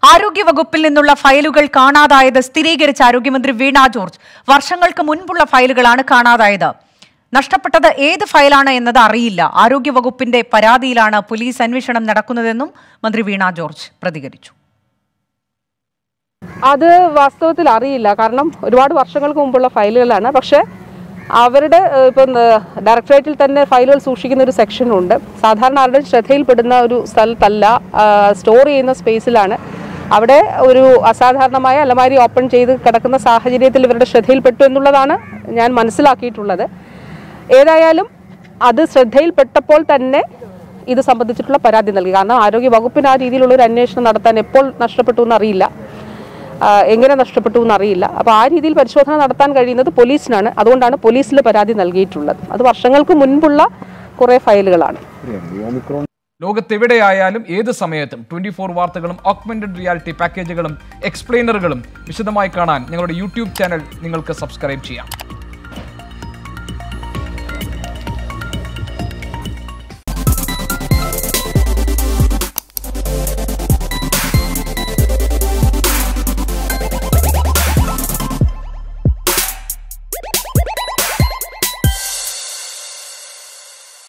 ആരോഗ്യവകുപ്പിൽ നിന്നുള്ള ഫയലുകൾ കാണാതായത് സ്ഥിരീകരിച്ച ആരോഗ്യമന്ത്രി വീണ ജോർജ് വർഷങ്ങൾക്ക് മുൻപുള്ള ഫയലുകളാണ് കാണാതായത് നഷ്ടപ്പെട്ടത് ഏത് ഫയലാണ് എന്നത് അറിയില്ല ആരോഗ്യവകുപ്പിന്റെ പരാതിയിലാണ് പോലീസ് അന്വേഷണം നടക്കുന്നതെന്നും മന്ത്രി വീണ ജോർജ് പ്രതികരിച്ചു അത് വാസ്തവത്തിൽ അറിയില്ല കാരണം ഒരുപാട് വർഷങ്ങൾക്ക് മുമ്പുള്ള ഫയലുകളാണ് പക്ഷേ അവരുടെ ഏഹ്, ഇപ്പം ഏഹ്, ഡയറക്ടറേറ്റിൽ തന്നെ ഫയലുകൾ സൂക്ഷിക്കുന്ന ഒരു സെക്ഷനുണ്ട് സാധാരണ ആരുടെയും ശ്രദ്ധയിൽപ്പെടുന്ന ഒരു സ്ഥലത്തല്ല ആഹ്, സ്റ്റോർ ചെയ്യുന്ന സ്പേസിലാണ് അവിടെ ഒരു അസാധാരണമായ അലമാരി ഓപ്പൺ ചെയ്ത് കിടക്കുന്ന സാഹചര്യത്തിൽ ഇവരുടെ ശ്രദ്ധയിൽപ്പെട്ടു എന്നുള്ളതാണ് ഞാൻ മനസ്സിലാക്കിയിട്ടുള്ളത് ഏതായാലും അത് ശ്രദ്ധയിൽപ്പെട്ടപ്പോൾ തന്നെ ഇത് സംബന്ധിച്ചിട്ടുള്ള പരാതി നൽകി കാരണം ആരോഗ്യ വകുപ്പിന് ആ രീതിയിലുള്ള ഒരു അന്വേഷണം നടത്താൻ എപ്പോൾ നഷ്ടപ്പെട്ടു എന്നറിയില്ല ആ, എങ്ങനെ നഷ്ടപ്പെട്ടു എന്നറിയില്ല അപ്പോൾ ആ രീതിയിൽ പരിശോധന നടത്താൻ കഴിയുന്നത് പോലീസിനാണ് അതുകൊണ്ടാണ് പോലീസിൽ പരാതി നൽകിയിട്ടുള്ളത് അത് വർഷങ്ങൾക്ക് മുൻപുള്ള കുറേ ഫയലുകളാണ് ലോകത്തെവിടെയായാലും ഏത് സമയത്തും ട്വന്റി ഫോർ വാർത്തകളും ഓഗ്മെന്റഡ് റിയാലിറ്റി പാക്കേജുകളും എക്സ്പ്ലെയിനറുകളും വിശദമായി കാണാൻ ഞങ്ങളുടെ യൂട്യൂബ് ചാനൽ നിങ്ങൾക്ക് സബ്സ്ക്രൈബ് ചെയ്യാം